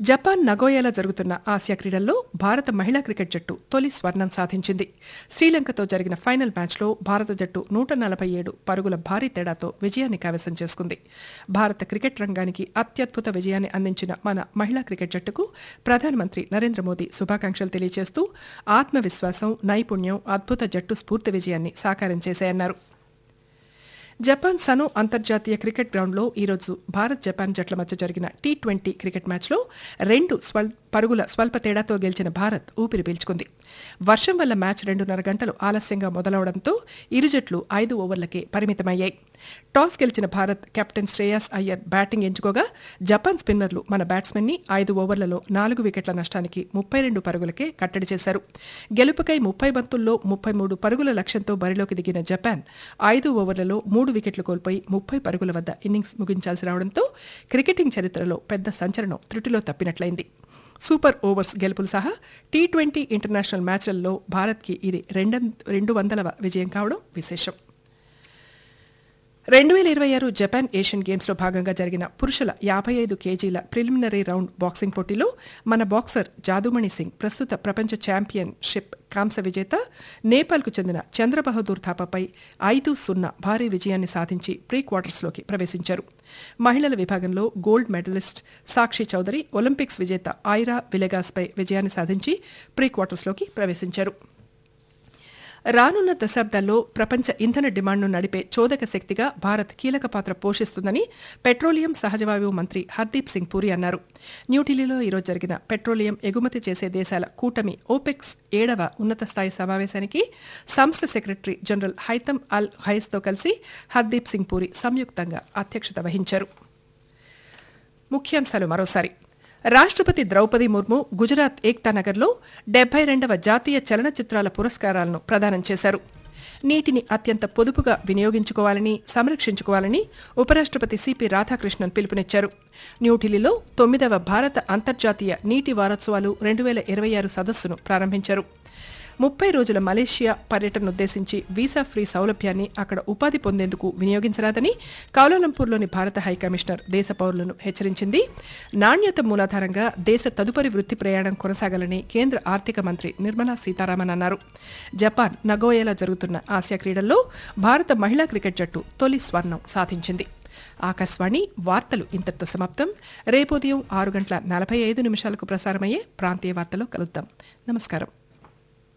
Japan నగోయాలో జరుగుతున్న Asia క్రీడల్లో భారత మహిళా క్రికెట్ జట్టు తొలి స్వర్ణం సాధించింది శ్రీలంకతో జరిగిన ఫైనల్ మ్యాచ్లో భారత జట్టు నూట నలభై ఏడు పరుగుల భారీ తేడాతో విజయాన్ని కైవసం చేసుకుంది భారత క్రికెట్ రంగానికి అత్యద్భుత విజయాన్ని అందించిన మన మహిళా క్రికెట్ జట్టుకు ప్రధానమంత్రి నరేంద్ర మోదీ శుభాకాంక్షలు తెలియజేస్తూ ఆత్మవిశ్వాసం నైపుణ్యం అద్భుత జట్టు స్ఫూర్తి విజయాన్ని సాకారం చేశాయన్నారు జపాన్ సనో అంతర్జాతీయ క్రికెట్ గ్రౌండ్లో ఈరోజు భారత్ జపాన్ జట్ల మధ్య జరిగిన టీ ట్వంటీ క్రికెట్ మ్యాచ్లో రెండు స్వల్ పరుగుల స్వల్ప తేడాతో గెలిచిన భారత్ ఊపిరి పీల్చుకుంది వర్షం వల్ల మ్యాచ్ రెండున్నర గంటలు ఆలస్యంగా మొదలవడంతో ఇరు జట్లు ఐదు ఓవర్లకే పరిమితమయ్యాయి టాస్ గెలిచిన భారత్ కెప్టెన్ శ్రేయాస్ అయ్యర్ బ్యాటింగ్ ఎంచుకోగా జపాన్ స్పిన్నర్లు మన బ్యాట్స్మెన్ ని ఐదు ఓవర్లలో నాలుగు వికెట్ల నష్టానికి ముప్పై రెండు పరుగులకే కట్టడి చేశారు గెలుపుకై ముప్పై బంతుల్లో ముప్పై మూడు పరుగుల లక్ష్యంతో బరిలోకి దిగిన జపాన్ ఐదు ఓవర్లలో మూడు వికెట్లు కోల్పోయి ముప్పై పరుగుల వద్ద ఇన్నింగ్స్ ముగించాల్సి రావడంతో క్రికెటింగ్ చరిత్రలో పెద్ద సంచలనం త్రుటిలో తప్పినట్లయింది సూపర్ ఓవర్స్ గెలుపులు సహా టీ ట్వంటీ ఇంటర్నేషనల్ మ్యాచ్లలో భారత్కి ఇది రెండు రెండు వందల విజయం కావడం విశేషం రెండు వేల ఇరవై ఆరు జపాన్ ఏషియన్ గేమ్స్లో భాగంగా జరిగిన పురుషుల యాభై ఐదు కేజీల ప్రిలిమినరీ రౌండ్ బాక్సింగ్ పోటీలో మన బాక్సర్ జాదుమణి సింగ్ ప్రస్తుత ప్రపంచ ఛాంపియన్షిప్ కాంస్య విజేత నేపాల్కు చెందిన చంద్రబహదూర్ థాపాపై ఐదు సున్నా భారీ విజయాన్ని సాధించి ప్రీ క్వార్టర్స్లోకి ప్రవేశించారు మహిళల విభాగంలో gold medalist Sakshi Chaudhary Olympics విజేత ఐరా విలెగాస్పై విజయాన్ని సాధించి ప్రీ క్వార్టర్స్లోకి ప్రవేశించారు రానున్న దశాబ్దాల్లో ప్రపంచ ఇంధన డిమాండ్ను నడిపే చోదక శక్తిగా భారత్ కీలక పాత్ర పోషిస్తుందని పెట్రోలియం సహజవాయువు మంత్రి హర్దీప్ సింగ్ పూరి అన్నారు న్యూఢిల్లీలో ఈరోజు జరిగిన పెట్రోలియం ఎగుమతి చేసే దేశాల కూటమి ఓపెక్స్ ఏడవ ఉన్నత స్థాయి సమావేశానికి సంస్థ సెక్రటరీ జనరల్ హైతమ్ అల్ హైస్తో కలిసి హర్దీప్ సింగ్ పూరి సంయుక్తంగా అధ్యక్షత వహించారు ముఖ్యాంశాలు మరోసారి రాష్ట్రపతి ద్రౌపది ముర్ము గుజరాత్ ఏక్తా నగర్లో డెబ్బై రెండవ జాతీయ చలనచిత్రాల పురస్కారాలను ప్రదానం చేశారు నీటిని అత్యంత పొదుపుగా వినియోగించుకోవాలని సంరక్షించుకోవాలని ఉపరాష్ట్రపతి సిపి రాధాకృష్ణన్ పిలుపునిచ్చారు న్యూఢిల్లీలో తొమ్మిదవ భారత అంతర్జాతీయ నీటి వారోత్సవాలు రెండు వేల ఇరవై ఆరు సదస్సును ప్రారంభించారు ముప్పై రోజుల మలేషియా పర్యటననుద్దేశించి వీసా ఫ్రీ సౌలభ్యాన్ని అక్కడ ఉపాధి పొందేందుకు వినియోగించరాదని కౌలాలంపూర్లోని భారత హైకమిషనర్ దేశ పౌరులను హెచ్చరించింది నాణ్యత మూలాధారంగా దేశ తదుపరి వృత్తి ప్రయాణం కొనసాగాలని కేంద్ర ఆర్థిక మంత్రి నిర్మలా సీతారామన్ అన్నారు జపాన్ నగోయాలో జరుగుతున్న ఆసియా క్రీడల్లో భారత మహిళా క్రికెట్ జట్టు తొలి స్వర్ణం సాధించింది ఆకాశవాణి వార్తలు ఇంతటితో సమాప్తం రేపు ఉదయం ఆరు గంటల నలభై ఐదు నిమిషాలకు ప్రసారమయ్యే ప్రాంతీయ వార్తలు కలుద్దాం నమస్కారం